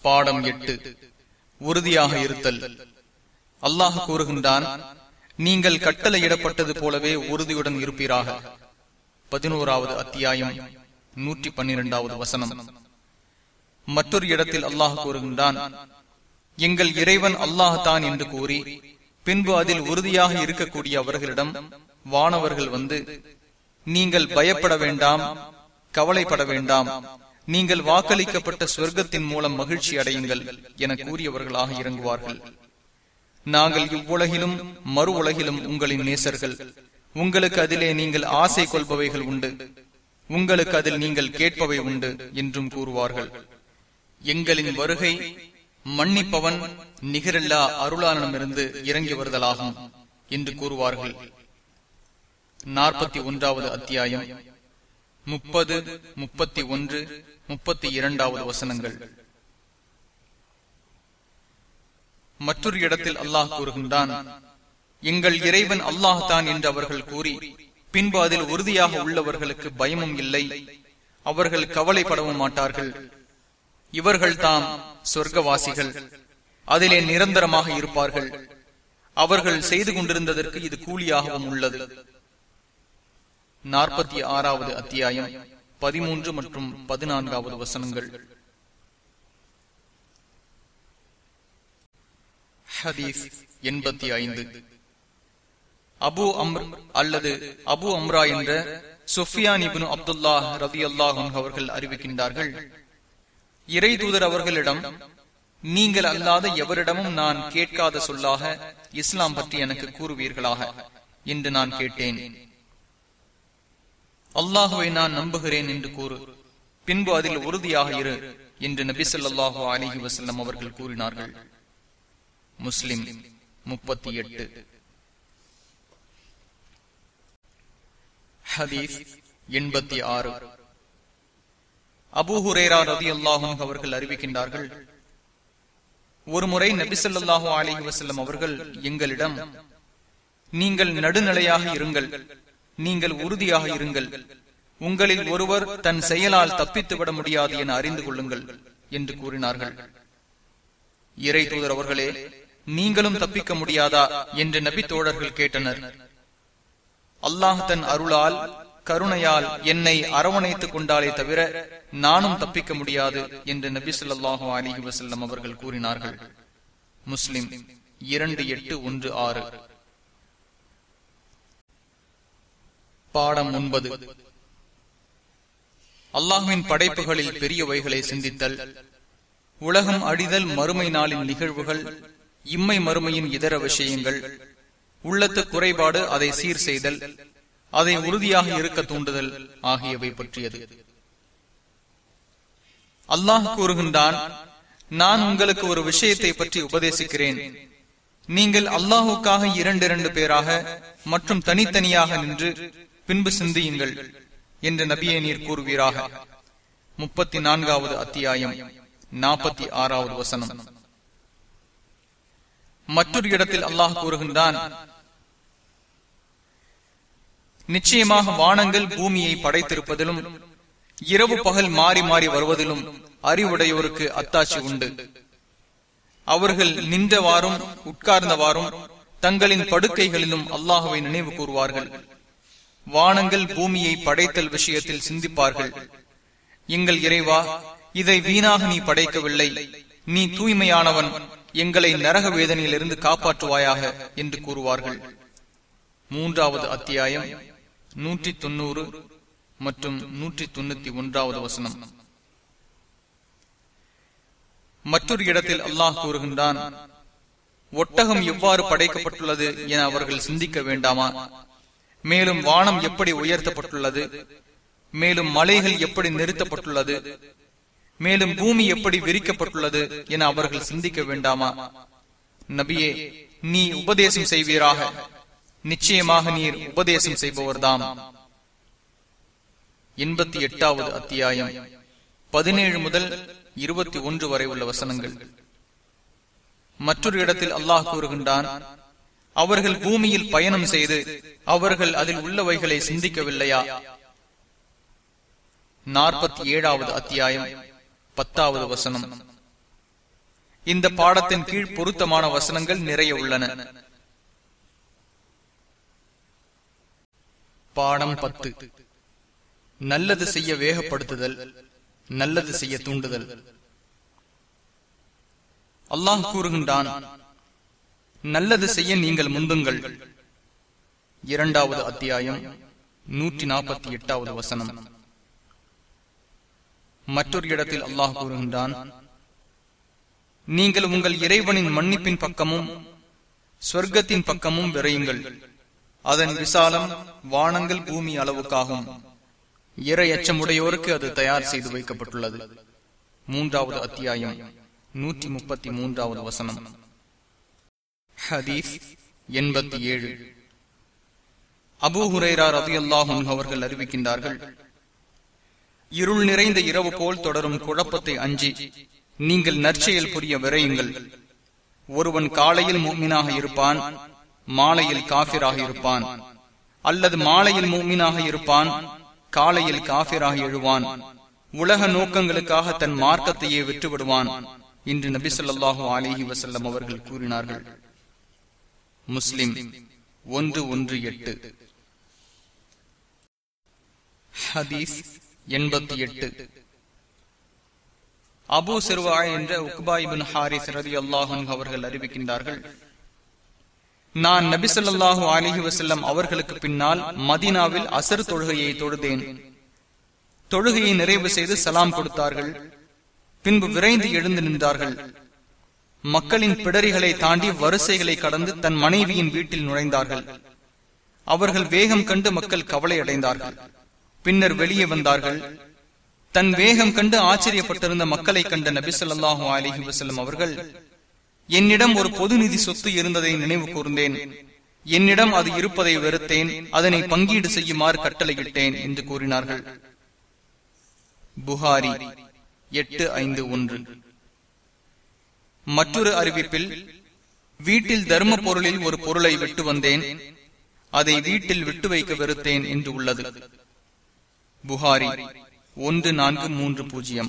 பாடம் எட்டு உறுதியாக இருத்தல் அல்லாஹ் கூறுகின்றான் நீங்கள் கட்டளையிடப்பட்டது போலவே உறுதியுடன் இருப்பீராக பதினோராவது அத்தியாயம் நூற்றி பன்னிரெண்டாவது வசனம் மற்றொரு இடத்தில் அல்லாஹ் கூறுகின்றான் எங்கள் இறைவன் அல்லாஹ் தான் என்று கூறி பின்பு அதில் உறுதியாக இருக்கக்கூடிய அவர்களிடம் வானவர்கள் வந்து நீங்கள் பயப்பட வேண்டாம் கவலைப்பட வேண்டாம் நீங்கள் வாக்களிக்கப்பட்ட சொர்க்கத்தின் மூலம் மகிழ்ச்சி அடையுங்கள் என கூறியவர்களாக இறங்குவார்கள் நாங்கள் இவ்வுலகிலும் மறு உலகிலும் உங்களின் நேசர்கள் உங்களுக்கு அதிலே நீங்கள் ஆசை கொள்பவைகள் உண்டு உங்களுக்கு அதில் நீங்கள் கேட்பவை உண்டு என்றும் கூறுவார்கள் எங்களின் வருகை மன்னிப்பவன் நிகரில்லா அருளானமிருந்து இறங்கி வருதலாகும் என்று கூறுவார்கள் நாற்பத்தி ஒன்றாவது அத்தியாயம் முப்பது முப்பத்தி ஒன்று முப்பத்தி இரண்டாவது வசனங்கள் மற்றொரு இடத்தில் அல்லாஹ் கூறுகின்றான் எங்கள் இறைவன் அல்லாஹ் தான் என்று அவர்கள் கூறி பின்பு அதில் உறுதியாக உள்ளவர்களுக்கு பயமும் இல்லை அவர்கள் கவலைப்படவும் மாட்டார்கள் இவர்கள் தாம் சொர்க்கவாசிகள் அதிலே நிரந்தரமாக இருப்பார்கள் அவர்கள் செய்து கொண்டிருந்ததற்கு இது கூலியாகவும் உள்ளது நாற்பத்தி ஆறாவது அத்தியாயம் பதிமூன்று மற்றும் பதினான்காவது வசனங்கள் ஹதீஸ் எண்பத்தி ஐந்து அபு அம்ர் அல்லது அபு அம்ரா என்ற சுஃபியான் இபின் அப்துல்லா ரதி அல்லாஹன் அவர்கள் அறிவிக்கின்றார்கள் இறை தூதர் அவர்களிடம் நீங்கள் அல்லாத எவரிடமும் நான் கேட்காத சொல்லாக இஸ்லாம் பற்றி எனக்கு கூறுவீர்களாக என்று நான் கேட்டேன் அல்லாஹுவை நான் நம்புகிறேன் என்று கூறு பின்பு அதில் உறுதியாக இரு என்று நபி சொல்லாஹு அலிஹி வசல்லம் அவர்கள் கூறினார்கள் முஸ்லிம் முப்பத்தி எட்டு ஹதீஸ் எண்பத்தி ஆறு அபூஹுரேரா ரதி அல்லாஹும் அவர்கள் அறிவிக்கின்றார்கள் ஒருமுறை நபிசல்லாஹு அலிஹி வசல்லம் அவர்கள் எங்களிடம் நீங்கள் நடுநிலையாக இருங்கள் நீங்கள் உறுதியாக இருங்கள் உங்களில் ஒருவர் தன் செயலால் தப்பித்து விட முடியாது என அறிந்து கொள்ளுங்கள் என்று கூறினார்கள் இறை தூதர் அவர்களே நீங்களும் தப்பிக்க முடியாதா என்று நபி தோழர்கள் கேட்டனர் அல்லாஹ் தன் அருளால் கருணையால் என்னை அரவணைத்துக் கொண்டாலே தவிர நானும் தப்பிக்க முடியாது என்று நபி சொல்லாஹு அலிஹி வசல்லம் அவர்கள் கூறினார்கள் முஸ்லிம் இரண்டு எட்டு ஒன்று ஆறு பாடம் ஒன்பது அல்லாஹுவின் படைப்புகளில் பெரியவைகளை சிந்தித்தல் உலகம் அடிதல் மறுமை நாளின் நிகழ்வுகள் இம்மை மறுமையின் இதர விஷயங்கள் உள்ளத்து குறைபாடு அதை சீர் செய்தல் அதை உறுதியாக இருக்க தூண்டுதல் ஆகியவை பற்றியது அல்லாஹ் கூறுகின்றான் நான் உங்களுக்கு ஒரு விஷயத்தை பற்றி உபதேசிக்கிறேன் நீங்கள் அல்லாஹுக்காக இரண்டு இரண்டு பேராக மற்றும் தனித்தனியாக நின்று பின்பு சிந்தியுங்கள் என்று நபியை நீர் கூறுவீராக முப்பத்தி நான்காவது அத்தியாயம் நாற்பத்தி ஆறாவது வசனம் மற்றொரு இடத்தில் அல்லாஹ் கூறுகின்றான் நிச்சயமாக வானங்கள் பூமியை படைத்திருப்பதிலும் இரவு பகல் மாறி மாறி வருவதிலும் அறிவுடையோருக்கு அத்தாட்சி உண்டு அவர்கள் நின்றவாறும் உட்கார்ந்தவாறும் தங்களின் படுக்கைகளிலும் அல்லாஹுவை நினைவு கூறுவார்கள் வானங்கள் பூமியை படைத்தல் விஷயத்தில் சிந்திப்பார்கள் எங்கள் இறைவா இதை வீணாக நீ படைக்கவில்லை நீ தூய்மையானவன் எங்களை நரக வேதனையிலிருந்து காப்பாற்றுவாயாக என்று கூறுவார்கள் மூன்றாவது அத்தியாயம் நூற்றி தொன்னூறு மற்றும் நூற்றி தொண்ணூத்தி ஒன்றாவது வசனம் மற்றொரு இடத்தில் அல்லாஹ் கூறுகின்றான் ஒட்டகம் எவ்வாறு படைக்கப்பட்டுள்ளது என அவர்கள் சிந்திக்க வேண்டாமா மேலும் வானம் எப்படி உயர்த்தப்பட்டுள்ளது மேலும் மலைகள் எப்படி நிறுத்தப்பட்டுள்ளது மேலும் பூமி எப்படி விரிக்கப்பட்டுள்ளது என அவர்கள் சிந்திக்க வேண்டாமா நபியே நீ உபதேசம் செய்வீராக நிச்சயமாக நீர் உபதேசம் செய்பவர்தாம் எண்பத்தி எட்டாவது அத்தியாயம் பதினேழு முதல் இருபத்தி ஒன்று வரை உள்ள வசனங்கள் மற்றொரு இடத்தில் அல்லாஹ் கூறுகின்றான் அவர்கள் பூமியில் பயணம் செய்து அவர்கள் அதில் உள்ளவைகளை சிந்திக்கவில்லையா நாற்பத்தி ஏழாவது அத்தியாயம் பத்தாவது வசனம் இந்த பாடத்தின் கீழ் பொருத்தமான வசனங்கள் நிறைய உள்ளன பாடம் பத்து நல்லது செய்ய வேகப்படுத்துதல் நல்லது செய்ய தூண்டுதல் அல்லாஹ் கூறுகின்றான் நல்லது செய்ய நீங்கள் முந்துங்கள் இரண்டாவது அத்தியாயம் நூற்றி நாற்பத்தி எட்டாவது வசனம் மற்றொரு இடத்தில் அல்லாஹ் கூறுகின்றான் நீங்கள் உங்கள் இறைவனின் மன்னிப்பின் பக்கமும் சொர்க்கத்தின் பக்கமும் விரையுங்கள் அதன் விசாலம் வானங்கள் பூமி அளவுக்காகும் இறை அச்சமுடையோருக்கு அது தயார் செய்து வைக்கப்பட்டுள்ளது மூன்றாவது அத்தியாயம் நூற்றி முப்பத்தி மூன்றாவது வசனம் ஹதீஸ் எண்பத்தி ஏழு அபு ஹுரேரா ரவி அல்லாஹும் அவர்கள் அறிவிக்கின்றார்கள் இருள் நிறைந்த இரவு போல் தொடரும் குழப்பத்தை அஞ்சி நீங்கள் நற்செயல் புரிய விரையுங்கள் ஒருவன் காலையில் மூமினாக இருப்பான் மாலையில் காபிராக இருப்பான் அல்லது மாலையில் மூமினாக இருப்பான் காலையில் காபிராக எழுவான் உலக நோக்கங்களுக்காக தன் மார்க்கத்தையே விட்டுவிடுவான் என்று நபி சொல்லாஹு அலிஹி வசல்லம் அவர்கள் கூறினார்கள் முஸ்லிம் ஒன்று ஒன்று எட்டு ஹதீஸ் எண்பத்தி எட்டு அபு சிறுவா என்ற உக்பாயிபின் ஹாரிஸ் ரதி அல்லாஹன் அவர்கள் அறிவிக்கின்றார்கள் நான் நபி சொல்லாஹு அலிஹி வசல்லம் அவர்களுக்கு பின்னால் மதீனாவில் அசர் தொழுகையை தொழுதேன் தொழுகையை நிறைவு செய்து சலாம் கொடுத்தார்கள் பின்பு விரைந்து எழுந்து நின்றார்கள் மக்களின் பிடரிகளை தாண்டி வரிசைகளை கடந்து தன் மனைவியின் வீட்டில் நுழைந்தார்கள் அவர்கள் வேகம் கண்டு மக்கள் கவலை அடைந்தார்கள் பின்னர் வெளியே வந்தார்கள் தன் வேகம் கண்டு ஆச்சரியப்பட்டிருந்த மக்களை கண்ட நபி சொல்லாஹு அலிஹி வசல்லம் அவர்கள் என்னிடம் ஒரு பொது நிதி சொத்து இருந்ததை நினைவு கூர்ந்தேன் என்னிடம் அது இருப்பதை வெறுத்தேன் அதனை பங்கீடு செய்யுமாறு கட்டளையிட்டேன் என்று கூறினார்கள் புகாரி எட்டு ஐந்து ஒன்று மற்றொரு அறிவிப்பில் வீட்டில் தர்ம பொருளில் ஒரு பொருளை விட்டு வந்தேன் அதை வீட்டில் விட்டு வைக்க வெறுத்தேன் என்று உள்ளது புகாரி ஒன்று நான்கு மூன்று பூஜ்ஜியம்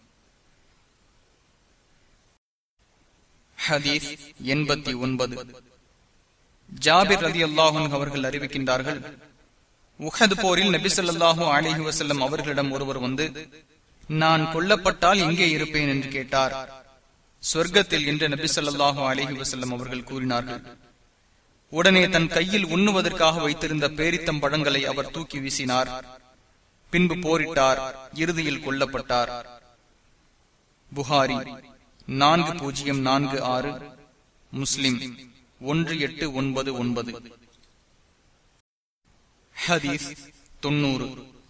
ஹதீஸ் எண்பத்தி ஒன்பது ஜாபிர் ரதி அல்லாஹன் அவர்கள் அறிவிக்கின்றார்கள் உஹது போரில் நபிசல்லாஹூ அலிஹி வசல்லம் அவர்களிடம் ஒருவர் வந்து நான் கொல்லப்பட்டால் எங்கே இருப்பேன் என்று கேட்டார் சொர்க்கத்தில் என்று நபிசல்லாஹூ அலிஹி வசல்லம் அவர்கள் கூறினார்கள் உடனே தன் கையில் உண்ணுவதற்காக வைத்திருந்த பேரித்தம் பழங்களை அவர் தூக்கி வீசினார் பின்பு போரிட்டார் இறுதியில் கொல்லப்பட்டார் புகாரி நான்கு பூஜ்ஜியம் நான்கு ஆறு முஸ்லிம் ஒன்று எட்டு ஒன்பது ஒன்பது ஹதீஸ் தொன்னூறு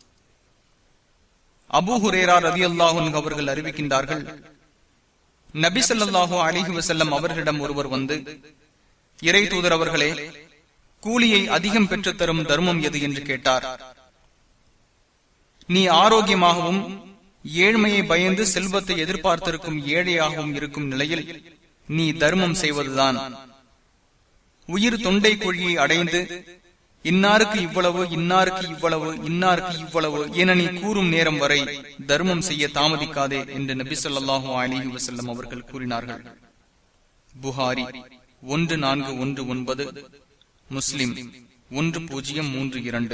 அபு ஹுரேரா ரதி அல்லாஹன் அவர்கள் அறிவிக்கின்றார்கள் நபி சொல்லாஹு அலிஹி வசல்லம் அவர்களிடம் ஒருவர் வந்து இறை தூதர் அவர்களே கூலியை அதிகம் பெற்று தரும் தர்மம் எது என்று கேட்டார் நீ ஆரோக்கியமாகவும் ஏழ்மையை பயந்து செல்வத்தை எதிர்பார்த்திருக்கும் ஏழையாகவும் இருக்கும் நிலையில் நீ தர்மம் செய்வதுதான் உயிர் தொண்டை குழியை அடைந்து இன்னாருக்கு இவ்வளவு இன்னாருக்கு இவ்வளவு இன்னாருக்கு இவ்வளவு என நீ கூறும் நேரம் வரை தர்மம் செய்ய தாமதிக்காதே என்று நபி சொல்லாஹு அலிஹி வசல்லம் அவர்கள் கூறினார்கள் புகாரி ஒன்று நான்கு ஒன்று ஒன்பது முஸ்லிம் ஒன்று பூஜ்ஜியம் மூன்று இரண்டு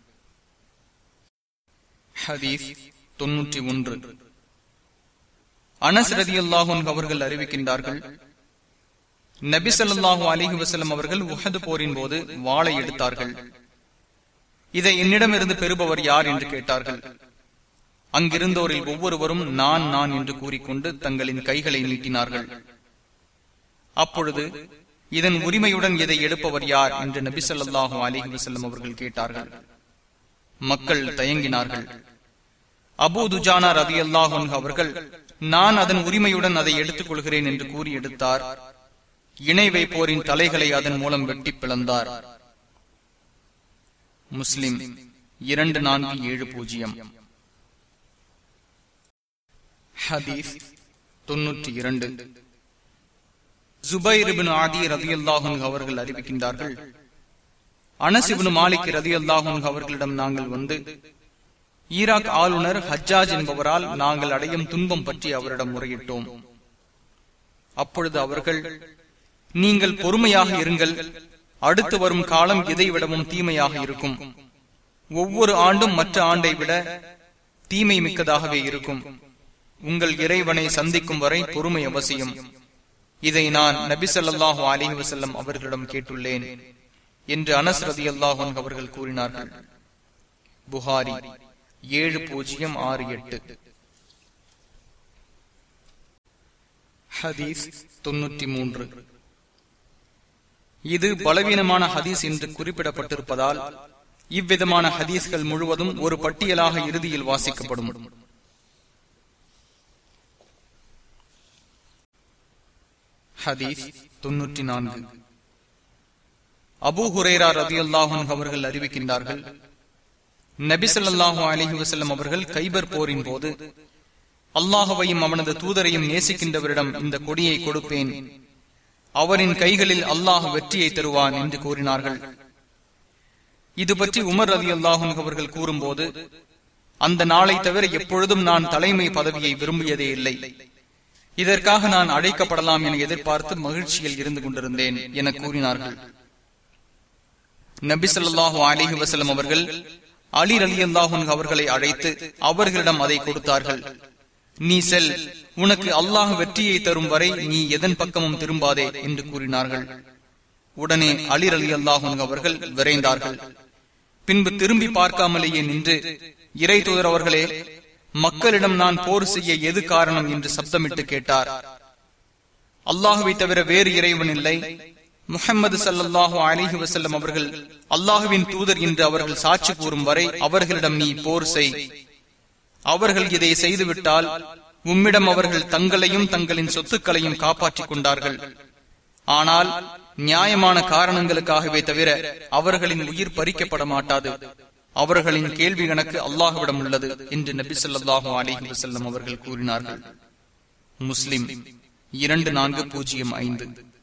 ஹதீஸ் தொன்னூற்றி ஒன்று அனஸ் ரதி அல்லாஹன் அவர்கள் அறிவிக்கின்றார்கள் நபி சொல்லாஹு அலிஹி வசலம் அவர்கள் உஹது போரின் போது வாளை எடுத்தார்கள் இதை என்னிடமிருந்து பெறுபவர் யார் என்று கேட்டார்கள் அங்கிருந்தோரில் ஒவ்வொருவரும் நான் நான் என்று கூறிக்கொண்டு தங்களின் கைகளை நீட்டினார்கள் அப்பொழுது இதன் உரிமையுடன் இதை எடுப்பவர் யார் என்று நபி சொல்லாஹு அலிஹி வசல்லம் அவர்கள் கேட்டார்கள் மக்கள் தயங்கினார்கள் அபு துஜானா ரதி அல்லாஹன் அவர்கள் நான் அதன் உரிமையுடன் அதை எடுத்துக் கொள்கிறேன் என்று கூறி எடுத்தார் இணை வைப்போரின் தலைகளை அதன் மூலம் வெட்டி பிளந்தார் முஸ்லிம் இரண்டு நான்கு ஏழு பூஜ்ஜியம் ஹதீஸ் தொன்னூற்றி இரண்டு ஜுபைரிபின் ஆதி ரதி அல்லாஹன் அவர்கள் அறிவிக்கின்றார்கள் அனசிபின் மாலிக் ரதி அல்லாஹன் அவர்களிடம் நாங்கள் வந்து ஈராக் ஆளுநர் ஹஜ்ஜாஜ் என்பவரால் நாங்கள் அடையும் துன்பம் பற்றி அவரிடம் முறையிட்டோம் அப்பொழுது அவர்கள் நீங்கள் பொறுமையாக இருங்கள் அடுத்து வரும் காலம் இதை விடவும் தீமையாக இருக்கும் ஒவ்வொரு ஆண்டும் மற்ற ஆண்டை விட தீமை மிக்கதாகவே இருக்கும் உங்கள் இறைவனை சந்திக்கும் வரை பொறுமை அவசியம் இதை நான் நபி ஸல்லல்லாஹு அலைஹி வஸல்லம் அவர்களிடம் கேட்டுள்ளேன் என்று அனஸ் ரதி அல்லாஹன் அவர்கள் கூறினார்கள் புகாரி ஏழு பூஜ்ஜியம் ஆறு எட்டு ஹதீஸ் தொன்னூற்றி மூன்று இது பலவீனமான ஹதீஸ் என்று குறிப்பிடப்பட்டிருப்பதால் இவ்விதமான ஹதீஸ்கள் முழுவதும் ஒரு பட்டியலாக இறுதியில் வாசிக்கப்படும் ஹதீஸ் தொன்னூற்றி நான்கு அபு ஹுரேரா ரதி அல்லாஹன் அவர்கள் அறிவிக்கின்றார்கள் நபிசல்லாஹு அலிஹி வசல்லம் அவர்கள் கைபர் போரின் போது அல்லாஹுவையும் அவனது தூதரையும் நேசிக்கின்றவரிடம் இந்த கொடியை கொடுப்பேன் அவரின் கைகளில் அல்லாஹ் வெற்றியை தருவான் என்று கூறினார்கள் இது பற்றி உமர் ரதி அல்லாஹன் அவர்கள் கூறும்போது அந்த நாளை தவிர எப்பொழுதும் நான் தலைமை பதவியை விரும்பியதே இல்லை இதற்காக நான் அழைக்கப்படலாம் என எதிர்பார்த்து மகிழ்ச்சியில் இருந்து கொண்டிருந்தேன் என கூறினார்கள் நபி சொல்லாஹு அலிஹி வசலம் அவர்கள் அலி அலி அல்லாஹன் அவர்களை அழைத்து அவர்களிடம் அதை கொடுத்தார்கள் நீ செல் உனக்கு அல்லாஹ் வெற்றியை தரும் வரை நீ எதன் பக்கமும் திரும்பாதே என்று கூறினார்கள் உடனே அலி அலி அல்லாஹன் அவர்கள் விரைந்தார்கள் பின்பு திரும்பி பார்க்காமலேயே நின்று இறை தூதர் அவர்களே மக்களிடம் நான் போர் செய்ய எது காரணம் என்று சப்தமிட்டு கேட்டார் அல்லாஹுவை தவிர வேறு இறைவன் இல்லை முகமது சல்லாஹூ அலிஹி வசல்லம் அவர்கள் அல்லாஹுவின் தூதர் என்று அவர்கள் சாட்சி கூறும் வரை அவர்களிடம் நீ போர் செய் அவர்கள் இதை செய்துவிட்டால் உம்மிடம் அவர்கள் தங்களையும் தங்களின் சொத்துக்களையும் காப்பாற்றிக் கொண்டார்கள் ஆனால் நியாயமான காரணங்களுக்காகவே தவிர அவர்களின் உயிர் பறிக்கப்பட மாட்டாது அவர்களின் கேள்வி கணக்கு அல்லாஹுவிடம் உள்ளது என்று நபி சொல்லாஹு அலிஹி வசல்லம் அவர்கள் கூறினார்கள் முஸ்லிம் இரண்டு நான்கு பூஜ்ஜியம் ஐந்து